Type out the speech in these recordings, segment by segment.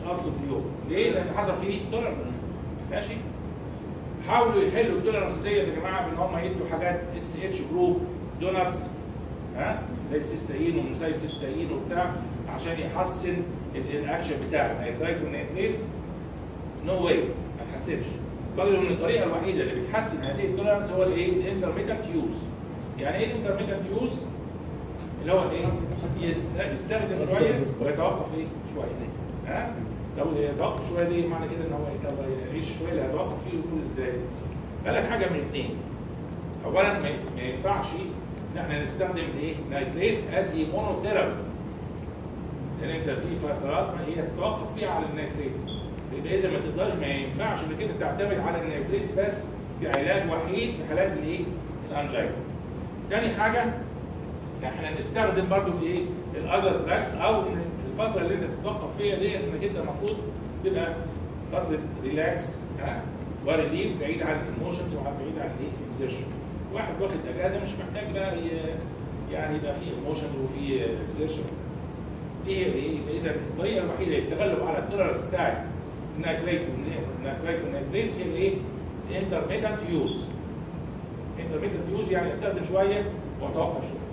ابس في اليوم ليه؟ لان حصل فيه تولرنس ماشي حاولوا يحلوا التولرنس ديت يا جماعه بان هم يدوا حاجات اس اتش جروب دونرز ها زي السيستاين ومساي سيستاين وبتاع عشان يحسن الاكشن بتاع النيترايت والنيتريتس نو واي ما تحسنش بل ان الطريقه الوحيده اللي بتحسن هذه التولرنس هو الايه؟ الانترميتنت يوز يعني ايه الانترميتنت يوز؟ اللي هو ايه؟ يست- يستخدم شويه ويتوقف ايه؟ شويه ها؟ طب يتوقف شويه ليه؟ معنى كده ان هو ايه؟ طب يعيش شويه اللي هيتوقف فيه يقول ازاي؟ قال لك حاجه من اثنين اولا ما ما ينفعش ان احنا نستخدم الايه؟ نايتريت از اي مونوثيرابي لان انت في فترات ما هي تتوقف فيها على النيتريتس يبقى اذا ما تقدرش ما ينفعش انك انت تعتمد على النيتريتس بس كعلاج وحيد في حالات الايه؟ الانجينا. تاني حاجه احنا نستخدم برضو الايه؟ الاذر دراجز او في الفتره اللي انت بتتوقف فيها ديت انك انت المفروض تبقى فتره ريلاكس ها وريليف بعيد عن الايموشنز وبعيد عن الايه؟ الاكزيرشن. واحد واخد اجازه مش محتاج بقى ي- يعني يبقى فيه ايموشنز وفيه اكزيرشن. دي هي ايه؟ يبقى اذا الطريقه الوحيده للتغلب على التولرنس بتاع النيتريت والنيتريت والنيتريتس هي الايه؟ انترميتنت يوز. انترميتنت يوز يعني استخدم شويه واتوقف شويه.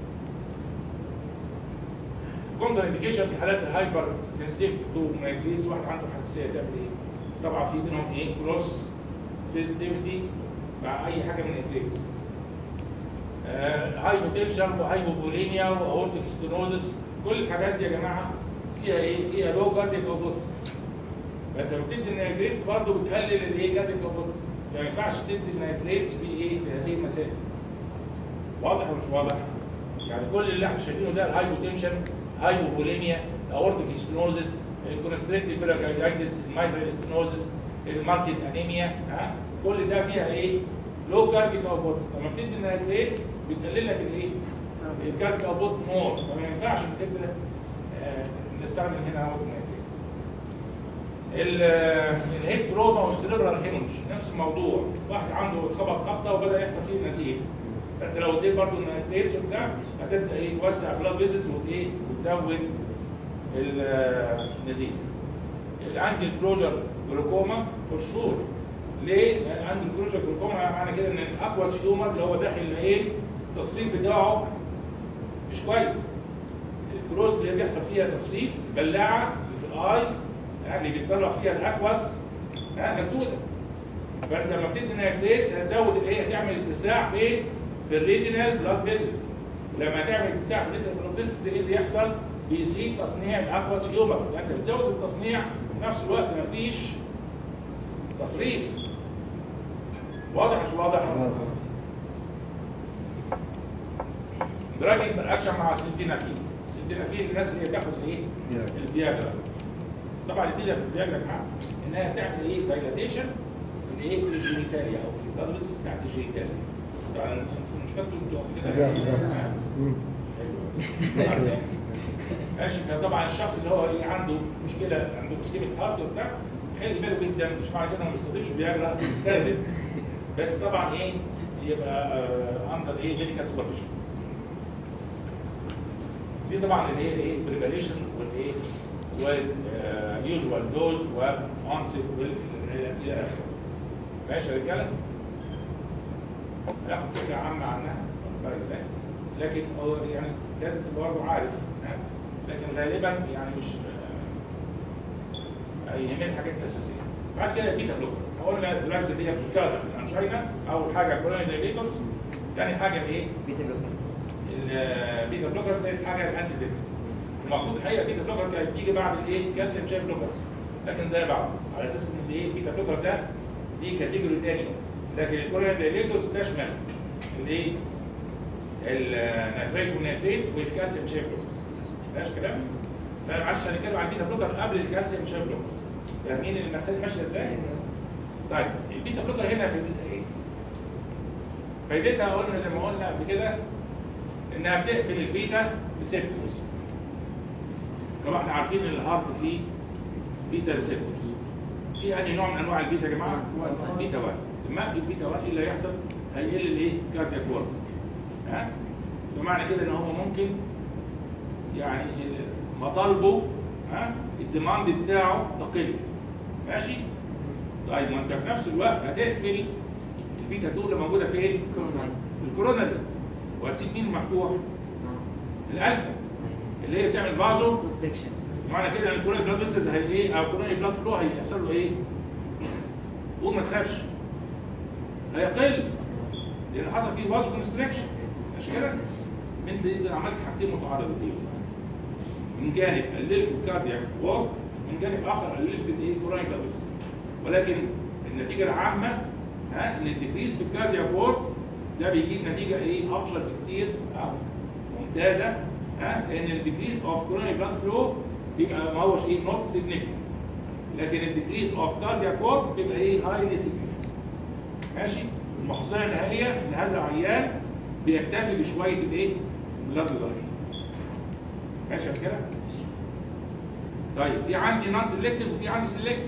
كونتر انديكيشن في حالات الهايبر سنسيتيفيتي تو نيتريتس واحد عنده حساسيه تعمل ايه؟ طبعا في بينهم ايه؟ كروس سنسيتيفيتي مع اي حاجه من النيتريتس. هايبوتنشن وهايبوفوليميا واورتيك ستينوزس كل الحاجات دي يا جماعه فيها ايه؟ فيها لو كارديك اوبوت. فانت لما بتدي النيتريتس برضه بتقلل الايه؟ كارديك اوبوت. ما ينفعش تدي النيتريتس في ايه؟ في هذه المسائل. واضح ولا مش واضح؟ يعني كل اللي احنا شايفينه ده الهايبوتنشن هايبوفوليميا اورتيك ستينوزس الكونستريكتيف بيراكايدايتس الميترال ستينوزس الماركت انيميا ها كل ده فيها ايه؟ لو كارديك اوبوت لما بتدي النيتريتس بتقلل لك الايه؟ الكارديك اوبوت مور فما ينفعش انك انت آه، نستخدم هنا اوت النيتريتس الهيب تروما والسيريبرال هيموج نفس الموضوع واحد عنده اتخبط خبطه وبدا يحصل فيه نزيف فانت لو اديت برضه النيتريتس وبتاع هتبدا ايه توسع بلاد فيسز وايه وتزود النزيف اللي عندي الكلوجر جلوكوما فور شور ليه؟ لان عندي الكلوجر جلوكوما معنى كده ان الاكواس هيومر اللي هو داخل العين التصريف بتاعه مش كويس الكروز اللي بيحصل فيها تصريف البلاعه اللي في الاي يعني اللي بيتصرف فيها الاكواس ها مسدوده فانت لما بتدي نيتريتس هتزود الايه هتعمل اتساع فين؟ في الريتينال بلاد فيسلز ولما تعمل اتساع في الريتينال بلاد فيسلز ايه اللي يحصل؟ بيزيد تصنيع الاكواس هيومر يعني انت بتزود التصنيع وفي نفس الوقت مفيش تصريف واضح مش واضح؟ دراج انتر اكشن مع السلدينافيل السلدينافيل الناس اللي هي بتاخد الايه؟ الفياجرا طبعا الميزه في الفياجرا يا جماعه انها بتعمل ايه؟ دايلاتيشن في الايه؟ في الجينيتاليا او في البلاد فيسلز بتاعت الجينيتاليا طبعا انتوا مش كنتوا انتوا قبل كده لا، لا. حلو. ماشي فطبعا الشخص اللي هو ايه عنده مشكله عنده مسكينه هارت وبتاع خلي باله جدا مش معنى كده ما بيستخدمش فياجرا بيستخدم بس طبعا ايه يبقى اندر ايه ميديكال سوبرفيشن دي طبعا اللي هي ايه بريباريشن والايه واليوجوال دوز وانست الى اخره ماشي يا رجاله هناخد فكره عامه عنها بعد كده. لكن هو يعني لازم تبقى برضه عارف ها؟ لكن غالبا يعني مش آه، يهمني الحاجات الاساسيه بعد كده البيتا بلوكر قلنا الدراجز دي بتستخدم في الانشينا اول حاجه كولوني دايليتورز ثاني حاجه الايه؟ بيتا بلوكر البيتا بلوكر ثالث حاجه الانتي ديتد المفروض الحقيقه البيتا بلوكر كانت تيجي بعد الايه؟ كالسيوم شاي بلوكرز لكن زي بعض على اساس ان الايه؟ البيتا بلوكر ده دي كاتيجوري ثانيه لكن الكولوني دايليتورز تشمل الايه؟ النيتريت والنيتريت والكالسيوم شاي بلوكرز ماشي كلام؟ فمعلش هنتكلم عن البيتا بلوكر قبل الكالسيوم شاي بلوكرز فاهمين المسائل ماشيه ازاي؟ طيب البيتا بلوكر هنا فايدتها ايه؟ فايدتها قلنا زي ما قلنا قبل كده انها بتقفل البيتا ريسبتورز طبعا احنا عارفين ان الهارت فيه بيتا ريسبتورز في انهي نوع من انواع البيتا يا جماعه؟ بيتا 1 لما اقفل البيتا 1 ايه اللي هيحصل؟ هيقل الايه؟ كاردياك وورد ها؟ بمعنى كده ان هو ممكن يعني مطالبه ها الديماند بتاعه تقل ماشي طيب ما انت في نفس الوقت هتقفل البيتا 2 اللي موجوده فين؟ في الكورونري وهتسيب مين مفتوح؟ الالفا اللي هي بتعمل فازو معنى كده ان الكورونري بلاد فيسلز هي ايه او الكورونري بلاد فلو هيحصل له ايه؟ قول ما تخافش هيقل لان حصل فيه فازو كونستريكشن مش كده؟ انت اذا عملت حاجتين متعارضتين من جانب قللت الكاردياك وورك من جانب اخر قللت الايه؟ كورونري بلاد فيسلز ولكن النتيجه العامه ها ان الديكريس في الكاردياك وورك ده بيجيب نتيجه ايه؟ افضل بكتير أو ممتازه ها لان الديكريز اوف كورونري بلاد فلو بيبقى ما هوش ايه نوت سيجنيفيكانت لكن الديكريز اوف كاردياك وورك بيبقى ايه هايلي سيجنيفيكانت ماشي المحصله النهائيه ان هذا العيان بيكتفي بشويه الايه بلاد جلايكين ماشي يا كده طيب في عندي نون سيلكتيف وفي عندي سيلكتيف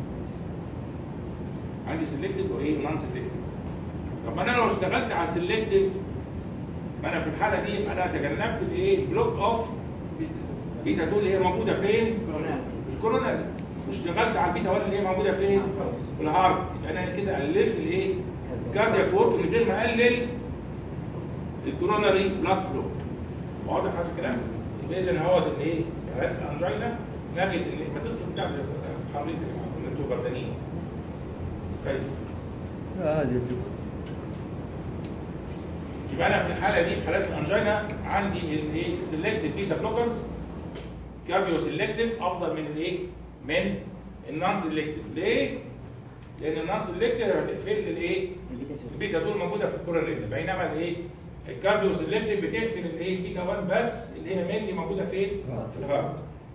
عندي سيلكتيف وايه نون سيلكتيف طب ما انا لو اشتغلت على السيلكتيف ما انا في الحاله دي يبقى انا تجنبت الايه بلوك اوف بيتا 2 اللي هي موجوده فين؟ في الكوروناري واشتغلت على البيتا 1 اللي هي موجوده فين؟ في الهارت يبقى انا كده قللت الايه؟ كاردياك وورك من غير ما اقلل الكوروناري بلاد فلو واضح هذا الكلام؟ يبقى اذا هو الايه؟ حالات الانجينا نجد ان ما تدخل بتاع في حريه انتوا بردانين كيف؟ هذا يجوز يبقى انا في الحاله دي في حالات الانجينا عندي الايه السلكتيف بيتا بلوكرز كارديو سلكتيف افضل من الايه من النون سلكتيف ليه لان النون سلكتيف هتقفل لي الايه البيتا دول موجوده في الكورونري بينما الايه الكارديو سلكتيف بتقفل الايه البيتا 1 بس اللي هي مينلي موجوده فين في الهارت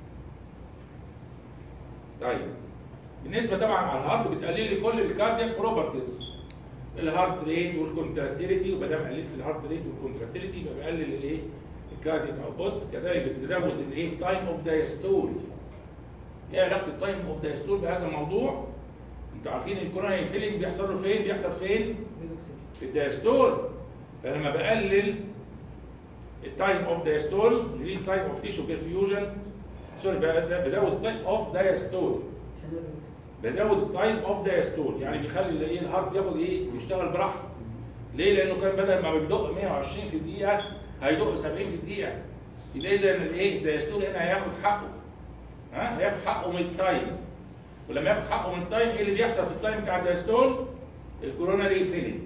طيب بالنسبه طبعا على الهارت بتقلل لي كل الكاردياك بروبرتيز الهارت ريت والكونتراكتيليتي وما دام قللت الهارت ريت والكونتراكتيليتي يبقى بقلل الايه؟ الكاردياك اوتبوت كذلك بتزود الايه؟ تايم اوف دايستول. ايه علاقه التايم اوف دايستول بهذا الموضوع؟ انتوا عارفين الكوروناري فيلينج بيحصل له فين؟ بيحصل فين؟ في الدايستول. فلما بقلل التايم اوف دايستول ريليز تايم اوف تيشو بيرفيوجن سوري بزود التايم اوف دايستول بزود التايم اوف دايستول يعني بيخلي الايه الهارت ياخد ايه يشتغل براحته ليه لانه كان بدل ما بيدق 120 في الدقيقه هيدق 70 في الدقيقه يبقى اذا الايه الدايستول هنا هياخد حقه ها هياخد حقه من التايم ولما ياخد حقه من التايم ايه اللي بيحصل في التايم بتاع الدايستول الكوروناري فيلينج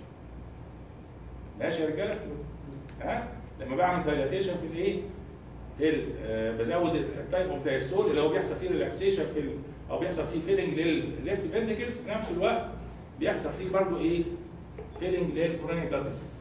ماشي يا رجاله ها لما بعمل دايلاتيشن في الايه في ال- آه، بزود التايم اوف دايستول اللي هو بيحصل فيه ريلاكسيشن في ال- او بيحصل فيه فيلنج للليفت فينتكلز في نفس الوقت بيحصل فيه برضه ايه فيلنج للكورونيك بلاد فيسلز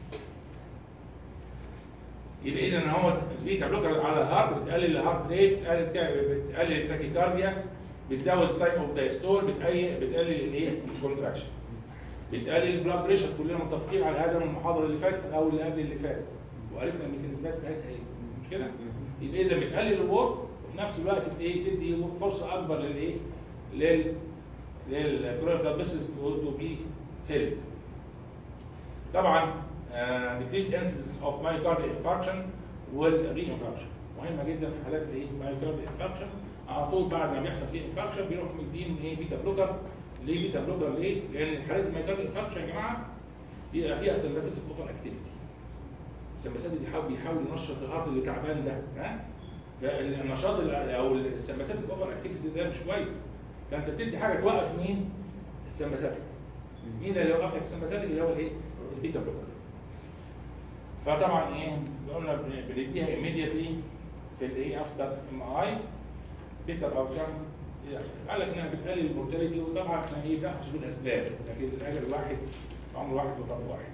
يبقى اذا هو البيتا بلوكر على الهارت بتقلل الهارت ريت بتقلل بتقلل التاكيكارديا بتزود التايم اوف دايستول بتقلل بتقلل الايه الكونتراكشن بتقلل البلاد بريشر كلنا متفقين على هذا من المحاضره اللي فاتت او اللي قبل اللي فاتت وعرفنا الميكانيزمات بتاعتها ايه مش كده؟ يبقى اذا بتقلل الورك وفي نفس الوقت بت- ايه تدي فرصه اكبر للايه؟ لل للكورونيك بلاد فيسلز تو بي فيلد. طبعا uh, decrease incidence of myocardial infarction والري انفاركشن مهمه جدا في حالات الايه؟ myocardial infarction على طول بعد ما بيحصل فيه انفاركشن بيروحوا مدين ايه بيتا بلوكر ليه بيتا بلوكر ليه؟ لان حالات الميوكارديال انفاركشن يا جماعه بيبقى فيها سلاسل اوفر اكتيفيتي السماسات دي بيحاول بيحاول ينشط الهارت اللي تعبان ده ها فالنشاط ال- او السماسات الاوفر اكتيفيتي ده مش كويس فانت بتدي حاجه توقف مين؟ السماساتك مين اللي يوقف لك السماساتك اللي هو الايه؟ البيتا بلوكر فطبعا ايه قلنا بن- بنديها immediately في الايه افتر ام اي بيتر او كام قال لك انها بتقلل المورتاليتي وطبعا احنا ايه بناخذ بالاسباب لكن الاجل واحد عمر واحد وطب واحد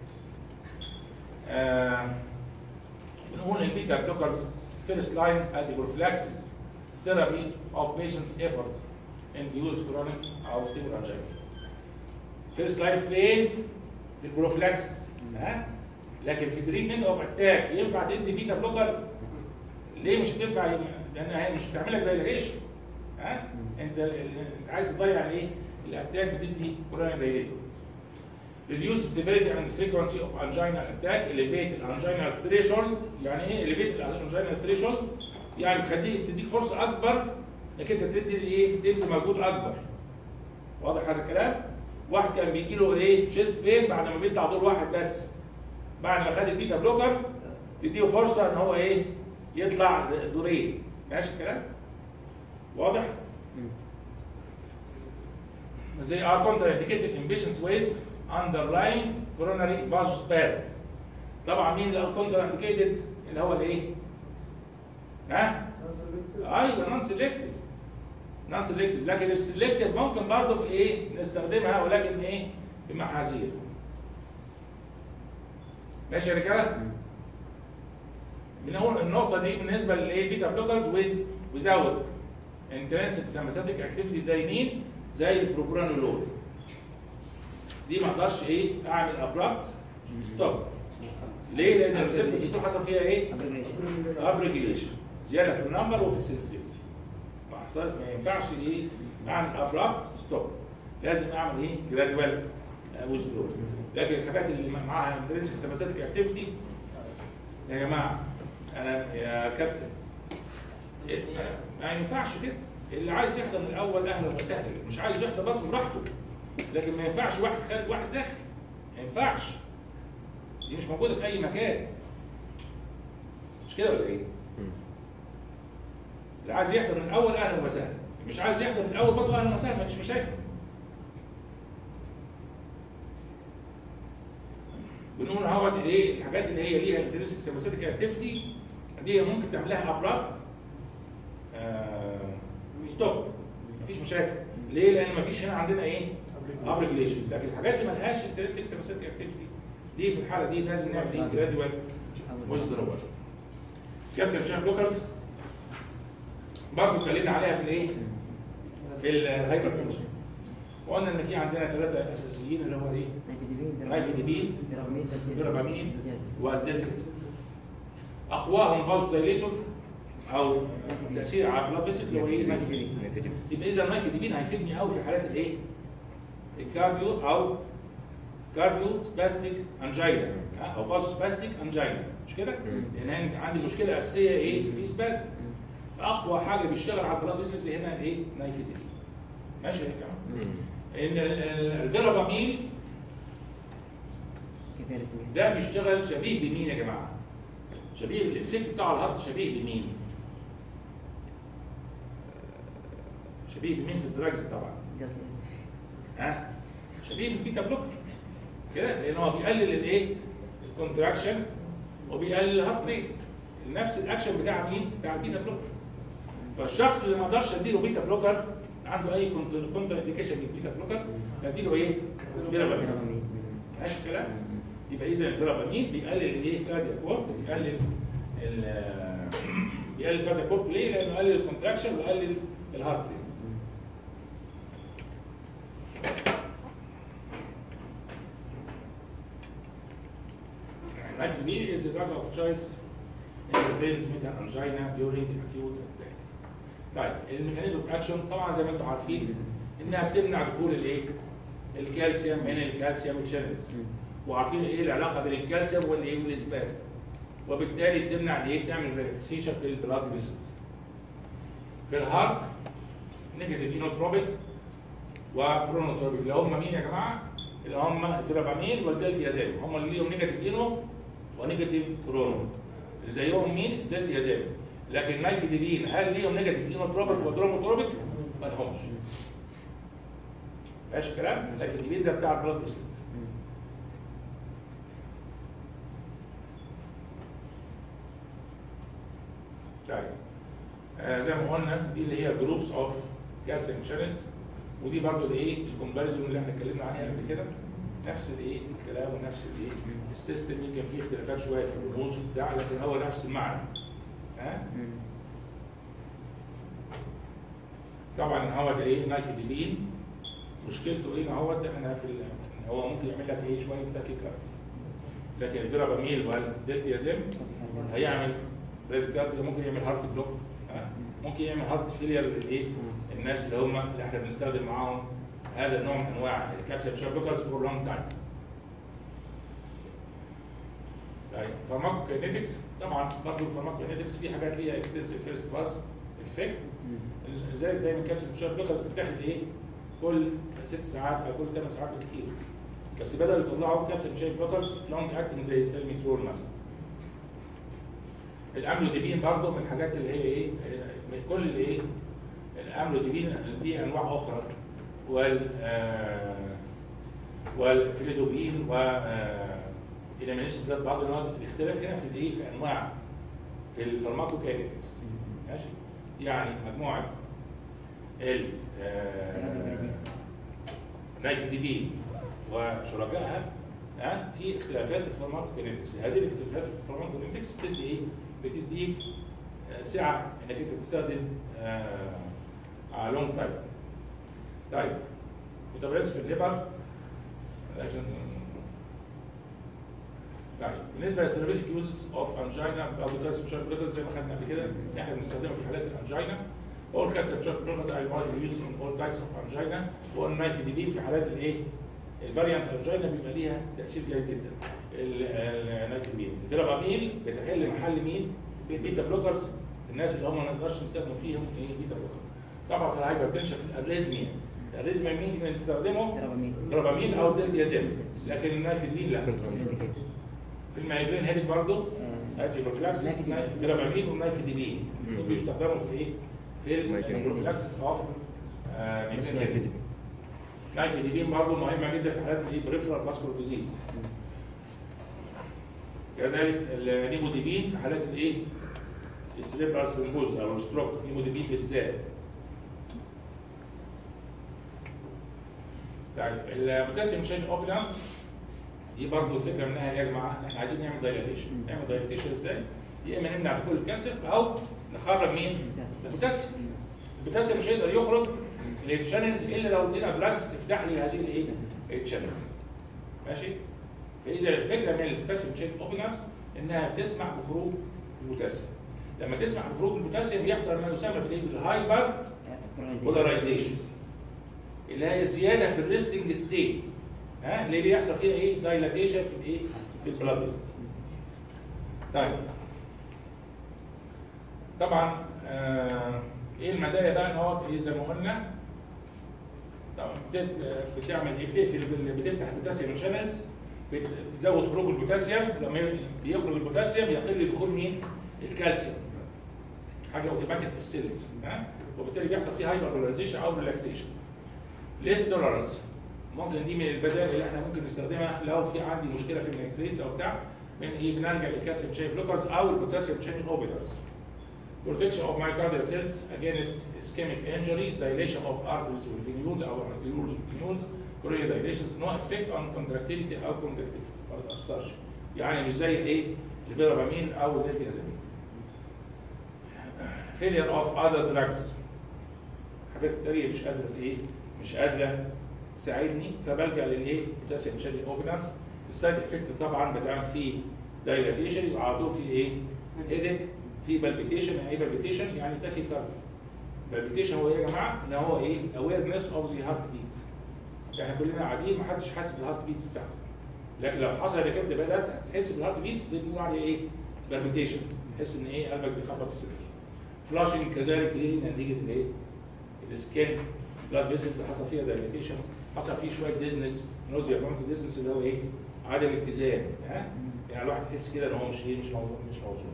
آه، بنقول البيتا بلوكرز فيرست لاين از prophylaxis therapy of patient's effort induced chronic او stable angina. فيرست لاين فين؟ في البروفلاكسس ها؟ لكن في تريتمنت اوف اتاك ينفع تدي بيتا بلوكر؟ ليه مش هتنفع؟ لان هي مش بتعمل لك دايليتيشن ها؟ انت انت عايز تضيع الايه؟ الاتاك بتدي كورونيك دايليتور. reduce the severity and frequency of angina attack, elevate the angina threshold، يعني ايه elevate the angina threshold؟ يعني تخليك تديك فرصة أكبر انك انت تدي ايه تبذل مجهود اكبر واضح هذا الكلام واحد كان بيجي له ايه تشيست بين بعد ما بيطلع دور واحد بس بعد ما خد البيتا بلوكر تديه فرصه ان هو ايه يطلع دورين ماشي الكلام واضح They are contraindicated in patients with underlying coronary vasospasm. طبعا مين اللي contraindicated اللي هو الايه؟ ها؟ ايوه نون سيلكتيف نون سيلكتيف لكن السيلكتيف ممكن برضه في ايه؟ نستخدمها ولكن ايه؟ بمحاذير. ماشي يا رجاله؟ من اول النقطه دي بالنسبه للايه؟ بيتا بلوكرز ويز without intrinsic sympathetic activity زي مين؟ زي البروبرانولول دي ما اقدرش ايه اعمل ابرابت ستوب ليه؟ لان الريسبتور دي حصل فيها ايه؟ ابريجيليشن زياده في النمبر وفي السنسيتيفيتي ما حصل ما ينفعش ايه اعمل ابرابت ستوب لازم اعمل ايه؟ جرادوال ويزدرو لكن الحاجات اللي معاها انترنسك سماساتيك اكتيفيتي يا جماعه انا يا كابتن إيه؟ ما ينفعش كده اللي عايز يحضر من الاول اهلا وسهلا مش عايز يحضر برضه براحته لكن ما ينفعش واحد خارج واحد داخل ما ينفعش دي مش موجوده في اي مكان مش كده ولا ايه؟ اللي عايز يحضر من الاول اهلا وسهلا مش عايز يحضر من الاول برضه اهلا وسهلا مفيش مشاكل بنقول اهوت ايه الحاجات اللي هي ليها انترنسك سيمباثيك اكتيفيتي دي ممكن تعملها ابرابت ستوب مفيش مشاكل ليه؟ لان مفيش هنا عندنا ايه؟ ابريجليشن لكن الحاجات اللي ملهاش انترنسك سيمباثيك اكتيفيتي دي في الحاله دي لازم نعمل ايه؟ جرادوال ويزدرول كالسيوم شان بلوكرز برضه اتكلمنا عليها في الايه؟ في الهايبر تنشن وقلنا ان في عندنا ثلاثه اساسيين اللي هو ايه؟ نايفيديبين فيرابامين والدلتازين اقواهم فازو دايليتور او تاثير على البلاد فيسلز هو ايه؟ نايفيديبين يبقى اذا النايفيديبين هيفيدني قوي في حالات الايه؟ الكارديو او كارديو سباستيك انجينا او فازو سباستيك انجينا مش كده؟ لان عندي مشكله اساسيه ايه؟ في سبازم اقوى حاجه بيشتغل على البلاد فيسلز هنا الايه؟ نايفيديبين ماشي يا جماعه؟ ان الفيرابامين ده بيشتغل شبيه بمين يا جماعه؟ شبيه الافكت بتاع الهارت شبيه بمين؟ شبيه بمين في الدراجز طبعا؟ ها؟ شبيه بالبيتا بلوكر كده لان هو بيقلل الايه؟ الكونتراكشن وبيقلل الهارت ريت نفس الاكشن بتاع مين؟ بتاع البيتا بلوكر فالشخص اللي ما اقدرش اديله بيتا بلوكر عنده اي كونتر انديكيشن بالبيتا بلوكر اديله ايه؟ فيرابامين ماشي الكلام؟ يبقى اذا الفيرابامين بيقلل الايه؟ كاردياك وورك بيقلل ال بيقلل الكاردياك وورك ليه؟ لانه يقلل الكونتراكشن ويقلل الهارت ريت. Nifedipine is the drug of choice in prevents metal angina during acute attack. طيب الميكانيزم اوف اكشن طبعا زي ما انتم عارفين انها بتمنع دخول الايه؟ الكالسيوم من الكالسيوم تشانلز وعارفين ايه العلاقه بين الكالسيوم والايه والاسبازم وبالتالي بتمنع الايه؟ بتعمل ريلاكسيشن في البلاد فيسلز. في الهارت نيجاتيف اينوتروبيك وكرونوتروبيك اللي هم مين يا جماعه؟ اللي هم الترابامين والدلتيازام هم اللي ليهم نيجاتيف اينو ونيجاتيف كرونو زيهم مين؟ الدلتيازام لكن النايفيديبين هل ليهم نيجاتيف اينوتروبيك ودروموتروبيك؟ ما لهمش. ماشي الكلام؟ النايفيديبين ده بتاع البلاد فيسلز. طيب آه زي ما قلنا دي اللي هي جروبس اوف كالسيوم شانلز ودي برضو الايه الكومباريزون اللي احنا اتكلمنا عليها قبل كده نفس الايه الكلام ونفس الايه السيستم يمكن فيه اختلافات شويه في الرموز بتاع لكن هو نفس المعنى ها طبعا هو ايه نايفيديبين مشكلته ايه هو احنا في هو ممكن يعمل لك ايه شويه تاكيكارديا لكن الفيراباميل والدلتيازيم هيعمل بريدكارديا ممكن يعمل هارت بلوك ممكن يعمل هارت فيلير للايه الناس اللي هم اللي احنا بنستخدم معاهم هذا النوع من انواع الكالسيوم شان بلوكرز فور لونج تايم طيب فارماكوكينيتكس طبعا برضه الفارماكوكينيتكس في حاجات ليها اكستنسيف فيرست باس افكت لذلك دايما كالسيوم شانل بلوكرز بتاخد ايه؟ كل ست ساعات او كل ثمان ساعات بالكتير بس بدأوا يطلعوا كالسيوم شانل بلوكرز لونج اكتنج زي السيلميثرول مثلا الاملوديبين برضه من الحاجات اللي هي ايه من كل الايه الاملوديبين دي انواع اخرى وال آه والفليدوبين و آه الامينيشن ذات بعض النوع الاختلاف هنا في الايه في انواع في الفارماكوكاينيتكس ماشي يعني مجموعه ال آه نايفيديبين وشركائها ها في اختلافات في الفارماكوكينيتكس هذه الاختلافات في الفارماكوكينيتكس بتدي ايه؟ بتديك آه، سعه انك انت تستخدم آه على لونج تايم طيب ميتابوليزم في الليفر عشان طيب بالنسبه للسيرابيتيك يوز اوف انجينا او كالسيوم شارك بلوكرز زي ما خدنا قبل كده احنا بنستخدمه في حالات الانجينا all calcium channel blockers are widely used in all types of angina والنايفيديبين في حالات الايه الفاريانت انجينا بيبقى ليها تاثير جيد جدا النايفيديبين الدرابامين بتحل محل مين؟ بيتا بلوكرز الناس اللي هم ما نقدرش نستخدم فيهم ايه بيتا بلوكر طبعا في الهايبرتنشن في الاريزميا الاريزميا مين ممكن نستخدمه؟ درابامين. درابامين او دلتيازين لكن النايفيديبين لا Indicated. في المايجرين هيدك برضه آه. هذه البروفلاكسس نايفيديبين. درابامين والنايفيديبين مم. دول بيستخدموا في ايه؟ في مايجرين. البروفلاكسس اوف بس نايفيديبين. نايفيديبين برضه مهمه جدا في حالات الايه بريفرال فاسكولار ديزيز كذلك النيموديبين في حالات الايه؟ السليبرال سيمبوز او الستروك نيموديبين بالذات طيب البوتاسيوم شين اوبلانس دي برضه الفكره منها يا جماعه احنا عايزين نعمل دايلاتيشن نعمل دايلاتيشن ازاي؟ يا اما نمنع دخول الكانسر او نخرج مين؟ البوتاسيوم البوتاسيوم مش هيقدر يخرج للشانلز الا لو ادينا دراجز تفتح لي هذه الايه؟ الشانلز ماشي؟ فاذا الفكره من البوتاسيوم شين اوبنرز انها بتسمح بخروج البوتاسيوم لما تسمح بخروج البوتاسيوم يحصل ما يسمى بالايه؟ بالهايبر بولاريزيشن اللي هي زياده في الريستنج ستيت ها اللي بيحصل فيها ايه؟ دايلاتيشن في الايه؟ في البلاد فيسلز طيب طبعا آه ايه المزايا بقى ان هو ايه زي ما قلنا طبعا بت- بتعمل ايه بتقفل بال- بتفتح البوتاسيوم شانلز بتزود خروج البوتاسيوم لما بيخرج البوتاسيوم يقل دخول مين؟ الكالسيوم حاجه اوتوماتيك في السيلز ها وبالتالي بيحصل فيه هايبر بولاريزيشن او ريلاكسيشن ليس تولرانس ممكن دي من البدائل اللي احنا ممكن نستخدمها لو في عندي مشكله في النيتريتس او بتاع من ايه بنلجا للكالسيوم شين بلوكرز او البوتاسيوم شين اوبيدرز protection of myocardial cells against ischemic injury, dilation of arteries with venules or arterioles with venules, coronary dilations, no effect on contractility أو conductivity ما بتأثرش. يعني مش زي الايه؟ الفيرابامين أو الدلتيازامين. failure of other drugs. حاجات التانية مش قادرة ايه؟ مش قادرة تساعدني فبلجأ للايه؟ بوتاسيوم شانل اوبنرز. السايد افكت طبعا ما دام في دايلاتيشن يبقى على طول في ايه؟ هيدك في بالبيتيشن يعني ايه بالبيتيشن؟ يعني تاكي كارديا. بالبيتيشن هو ايه يا جماعه؟ ان هو ايه؟ اويرنس اوف ذا هارت بيتس. احنا كلنا قاعدين ما حدش حاسس بالهارت بيتس بتاعته. لكن لو حصل انك انت بدات تحس بالهارت بيتس دي بنقول عليه ايه؟ بالبيتيشن. تحس ان ايه قلبك بيخبط في صدرك. فلاشنج كذلك ليه؟ نتيجه الايه؟ السكين بلاد فيسلز حصل فيها دايليتيشن حصل فيه شويه ديزنس نوزيا برونكو ديزنس اللي هو ايه؟ عدم اتزان ها؟ يعني الواحد يحس كده ان هو مش ايه مش موضوع مش موزون.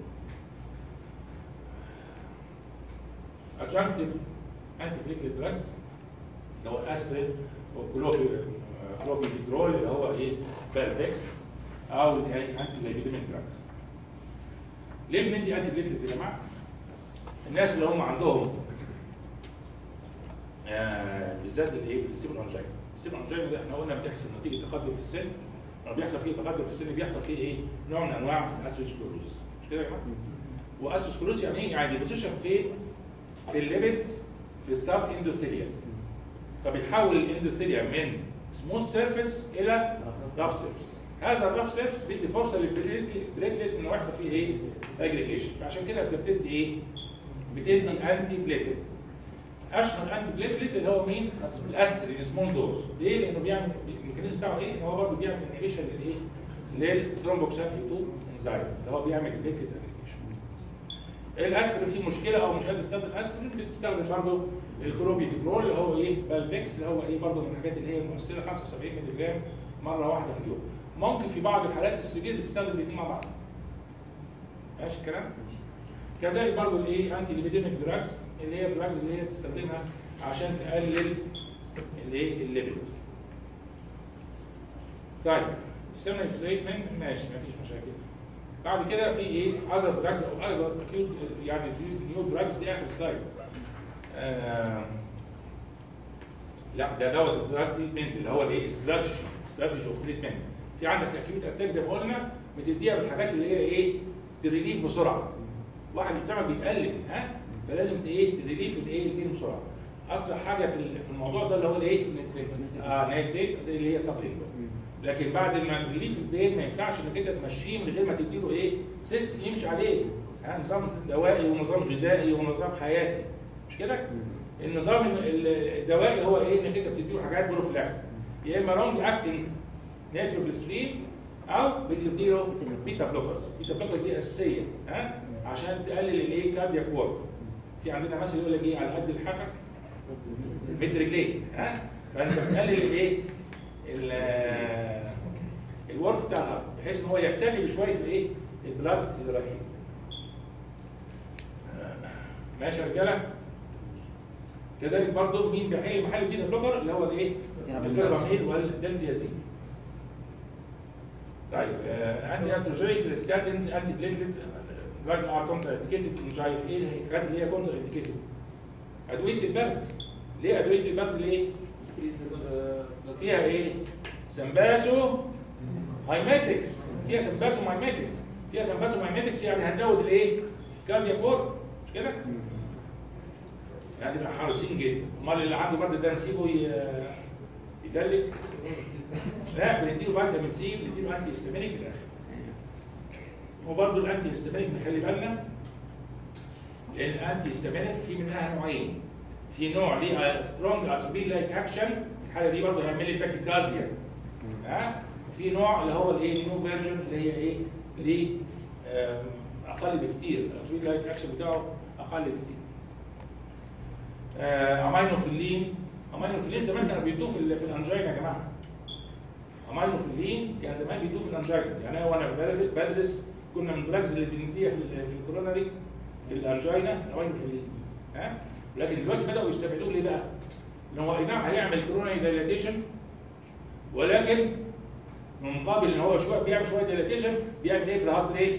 adjunctive anti-platelet drugs اللي هو الاسبرين والكلوبيدرول اللي هو ايه بالفيكس او الانتي لايبيديمين دراجز ليه بندي انتي بليتلت يا جماعه؟ الناس اللي هم عندهم آه بالذات اللي ايه في الستيبل انجينا الستيبل انجينا ده احنا قلنا بتحصل نتيجه تقدم في السن لما بيحصل فيه تقدم في السن بيحصل فيه ايه؟ نوع من انواع الاسيسكلوروز مش كده يا جماعه؟ واسيسكلوروز يعني ايه؟ يعني ديبوزيشن فين؟ في الليبيدز في السب اندوثيليال فبيحول الاندوثيليا من سموث سيرفيس الى رف سيرفيس هذا الرف سيرفيس بيدي فرصه للبليتلت انه يحصل فيه ايه؟ اجريجيشن فعشان كده بتبتدي ايه؟ بتدي انتي بليتلت اشهر انتي بليتلت اللي هو مين؟ الاسبرين سمول دوز ليه؟ لانه بيعمل الميكانيزم بتاعه ايه؟ ان هو برضه بيعمل انهبيشن للايه؟ للثرومبوكسان 2 انزايم اللي هو بيعمل بليتلت اجريجيشن الاسبرين فيه مشكله او مش قادر تستخدم اسبرين بتستخدم برضه الكلوبيديجرول اللي هو ايه بالفيكس اللي هو ايه برضه من الحاجات اللي هي المؤثره 75 مللي جرام مره واحده في اليوم ممكن في بعض الحالات السجير بتستخدم الاثنين مع بعض ماشي الكلام كذلك برضه الايه انتي ليبيديميك دراجز اللي هي الدراجز اللي هي بتستخدمها عشان تقلل الايه الليبيد طيب السمنه الفوزيتمنت ماشي مفيش مشاكل بعد كده في ايه اذر دراجز او اذر اكيوت يعني نيو دراجز دي اخر سلايد آه لا ده دوت الدراج تريتمنت اللي هو الايه استراتيجي استراتيجي اوف تريتمنت في عندك اكيوت اتاك زي ما قلنا بتديها بالحاجات اللي هي ايه تريليف بسرعه واحد بتعمل بيتقلب ها فلازم ت- ايه تريليف الايه البين بسرعه اسرع حاجه في ال- في الموضوع ده اللي هو الايه نيتريت اه نيتريت زي اللي هي سبلين لكن بعد ما تريليف البين ما ينفعش انك انت تمشيه من غير ما تديله ايه سيستم يمشي عليه ها نظام دوائي ونظام غذائي ونظام حياتي مش كده؟ النظام ال- الدوائي هو ايه انك انت بتديله حاجات بروفلاكتيك يا اما لونج اكتنج نيتروجليسرين او بتديله بيتا بلوكرز بيتا بلوكرز دي اساسيه ها عشان تقلل الايه كاردياك وورك في عندنا مثل يقول لك ايه على قد الحفك مد رجليك ها فانت بتقلل الايه ال- الورك بتاع الهارت بحيث ان هو يكتفي بشويه الايه البلاد اللي رايحين ماشي يا رجاله كذلك برضه مين بيحل محل البيتا بلوكر اللي هو الايه الفيربامين والدلتيازين طيب انتي استروجينيك الستاتينز انتي بليتلت دراج ار كونتر انديكيتد ان جاي ايه الحاجات اللي هي كونتر انديكيتد ادويه البرد ليه ادويه البرد ليه؟ فيها ايه؟ سمباسو هايماتكس فيها سمباسو هايماتكس فيها سمباسو هايماتكس يعني هتزود الايه؟ كاردياك وورك مش كده؟ يعني نبقى حريصين جدا امال اللي عنده برد ده نسيبه ي- يتلج لا بنديله فيتامين سي بنديله انتي هيستامينيك في الاخر وبرضه الانتي هيستامينيك نخلي بالنا لان الانتي هيستامينيك في منها نوعين في نوع ليه سترونج اتروبين لايك اكشن في الحاله دي برضه هيعمل لي تاكيكارديا ها وفي نوع اللي هو الايه نيو فيرجن اللي هي ايه ليه آم، اقل بكتير الاتروبين لايك اكشن بتاعه اقل بكتير آه، امينوفيلين امينوفيلين زمان كانوا بيدوه في ال- في الانجينا يا جماعه امينوفيلين كان زمان بيدوه في الانجينا يعني انا وانا بدرس- بدرس كنا من الدراجز اللي بنديها في ال- في الكوروناري في الانجينا امينوفيلين ها لكن دلوقتي بداوا يستبعدوه ليه بقى؟ ان هو اي نعم هيعمل كوروناري دايلاتيشن ولكن من مقابل ان هو شويه بيعمل شويه دايلاتيشن بيعمل ايه في الهارت ريت؟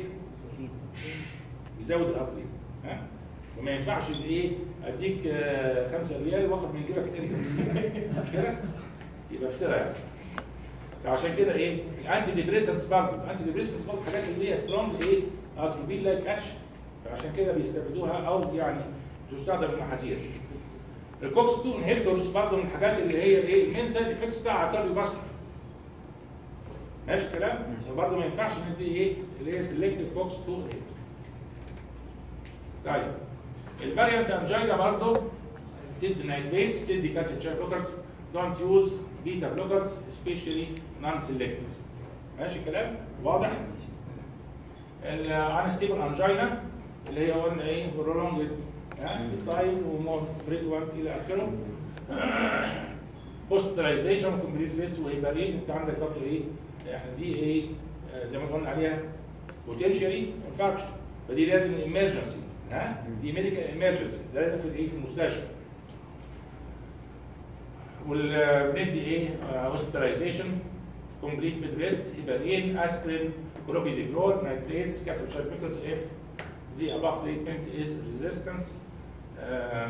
يزود الهارت ريت ها وما ينفعش ان ايه اديك 5 ريال واخد من جيبك تاني 50 مش كده؟ يبقى افترى يعني فعشان كده ايه الانتي ديبريسنس برضه الانتي ديبريسنس برضه حاجات اللي هي سترونج ايه اتروبين لايك اكشن فعشان كده بيستبعدوها او يعني تستخدم بمحاذير الكوكس 2 انهبيتورز برضه من الحاجات اللي هي ايه المين سايد افكتس بتاع الكارديو فاسكولار ماشي الكلام؟ برضه ما ينفعش ندي ايه اللي هي سيلكتيف كوكس 2 انهبيتور طيب الفاريانت انجينا برضه بتدي نايتريتس بتدي كالسيوم شانل بلوكرز دونت يوز بيتا بلوكرز سبيشالي نون سيلكتيف ماشي الكلام واضح الانستيبل انجينا اللي هي قلنا ايه برولونج تايم ومور فريكوانت الى اخره هوسبيتاليزيشن كومبليت ريس وهيبارين انت عندك برضه ايه احنا دي ايه آه، زي ما قلنا عليها بوتنشالي انفاركشن فدي لازم امرجنسي ها دي ميديكال امرجنسي ده لازم في الايه في المستشفى وبندي ايه هوسبيتاليزيشن كومبليت بيد ريست هيبارين اسبرين كلوبيديجرول نايتريتس كاتوشاربيكلز اف the above treatment is resistance uh,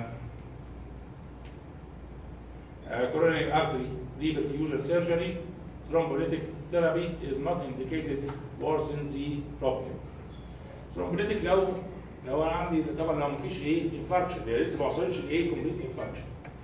uh, coronary artery reperfusion surgery thrombolytic therapy is not indicated worsen the problem thrombolytic لو لو انا عندي طبعا لو مفيش ايه انفاركشن لسه ما وصلتش لايه كومبليت انفاركشن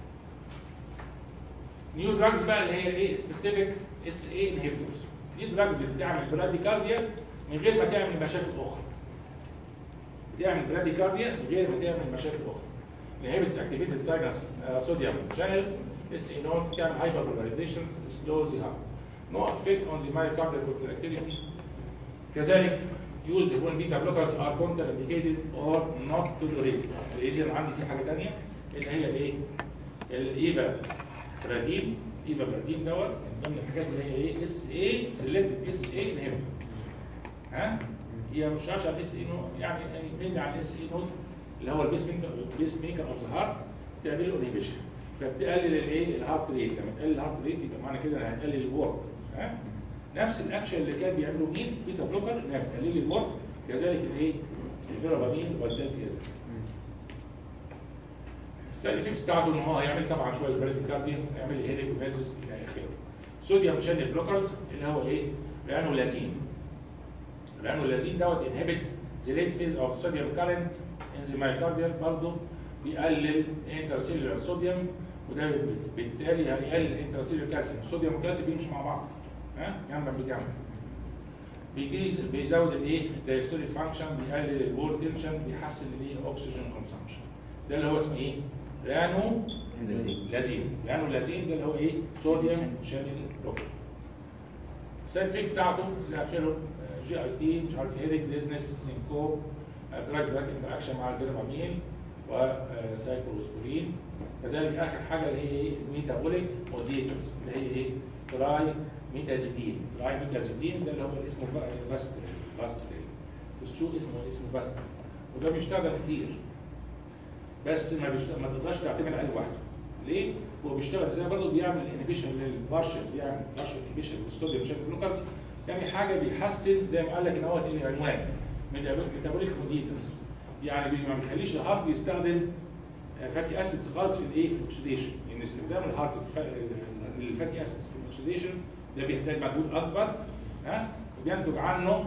نيو دراجز بقى اللي هي ايه سبيسيفيك اس اي انهبيتورز دي دراجز اللي بتعمل براديكارديا من غير ما تعمل مشاكل اخرى بتعمل براديكارديا من غير ما تعمل مشاكل اخرى inhibits activated sinus uh, sodium channels this in order to تعمل hyperpolarizations slows the heart no effect on the myocardial contractility كذلك used when beta blockers are contraindicated or not tolerated. الايجنت عندي في حاجه ثانيه اللي هي الايه؟ الايفا برادين ايفا برادين دوت من ضمن الحاجات اللي هي ايه؟ اس اي سيلكتد اس اي انهبيتور. ها؟ هي مش عشان اس اي نوت يعني بين على الاس اي نوت اللي هو البيس ميكر البيس ميكر اوف ذا هارت تعمل له انهبيشن فبتقلل الايه؟ الهارت ريت لما تقلل الهارت ريت يبقى معنى كده انها هتقلل الورك ها؟ نفس الاكشن اللي كان بيعمله مين؟ بيتا بلوكر انها بتقلل الورك كذلك الايه؟ الفيرابامين والدلتيازين. السايد افكتس بتاعته ان هو هيعمل طبعا شويه بريديكارديا هيعمل هيديك وميزس الى اخره. صوديوم شانل بلوكرز اللي هو ايه؟ رانولازين. الرانولازين دوت انهبت ذا ليت فيز اوف صوديوم كارنت ان ذا مايكارديال برضه بيقلل انترسيلولار صوديوم وده بالتالي هيقلل الانترسيلولار كالسيوم، الصوديوم والكالسيوم بيمشوا مع بعض. ها؟ جنبا بجنب. بيجيز بيزود الايه؟ الدايستوليك فانكشن بيقلل الوول تنشن بيحسن الايه؟ الاكسجين كونسامشن. ده اللي هو اسمه ايه؟ رانو لازين. لازين رانو لازين ده اللي هو ايه؟ صوديوم شانل بلوكر. السايد افكت بتاعته اللي اخره جي اي تي مش عارف هيدك ديزنس سينكوب دراج دراج انتراكشن مع الفيرمامين وسايكلوسبورين كذلك اخر حاجه اللي هي ايه؟ ميتابوليك موديترز اللي هي ايه؟ تراي ميتازيدين تراي ميتازيدين ده اللي هو اسمه باستريل باستريل في السوق اسمه اسمه باستريل وده بيشتغل كتير بس ما بيشتغل ما تقدرش تعتمد عليه لوحده ليه؟ هو بيشتغل ازاي برضه بيعمل انهبيشن للبارشل بيعمل بارشل انهبيشن للصوديوم شانل بلوكرز يعني حاجه بيحسن زي ما قال لك ان هو ايه العنوان ميتابوليك موديترز يعني بي- ما بيخليش الهارت يستخدم فاتي اسيدز خالص في الايه في الاكسديشن لان استخدام الهارت في الف- الفاتي اسيدز في الاكسديشن ده بيحتاج مجهود اكبر ها وبينتج عنه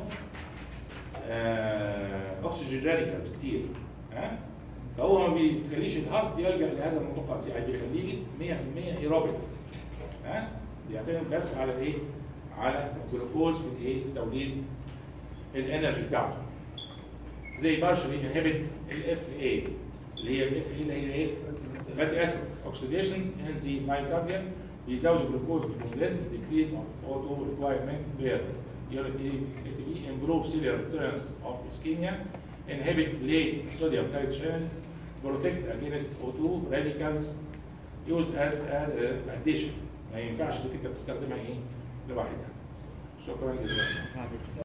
آه، اكسجين راديكالز كتير ها فهو ما بيخليش الهارت يلجا لهذا الموضوع خالص يعني بيخليه 100% ايروبكس ها بيعتمد بس على الايه؟ على الجلوكوز في الايه؟ في توليد الانرجي بتاعته زي بارشلي انهبت الاف اي اللي هي الاف اي اللي هي ايه؟ فاتي اسيدز اوكسيديشنز ان ذا مايكارديال بيزود الجلوكوز ميتابوليزم decrease of auto requirement where unit A to be improve cellular tolerance of ischemia inhibit late sodium tight channels protect against O2 radicals used as an addition ما ينفعش انك انت تستخدمها ايه لوحدها شكرا جزيلا بعد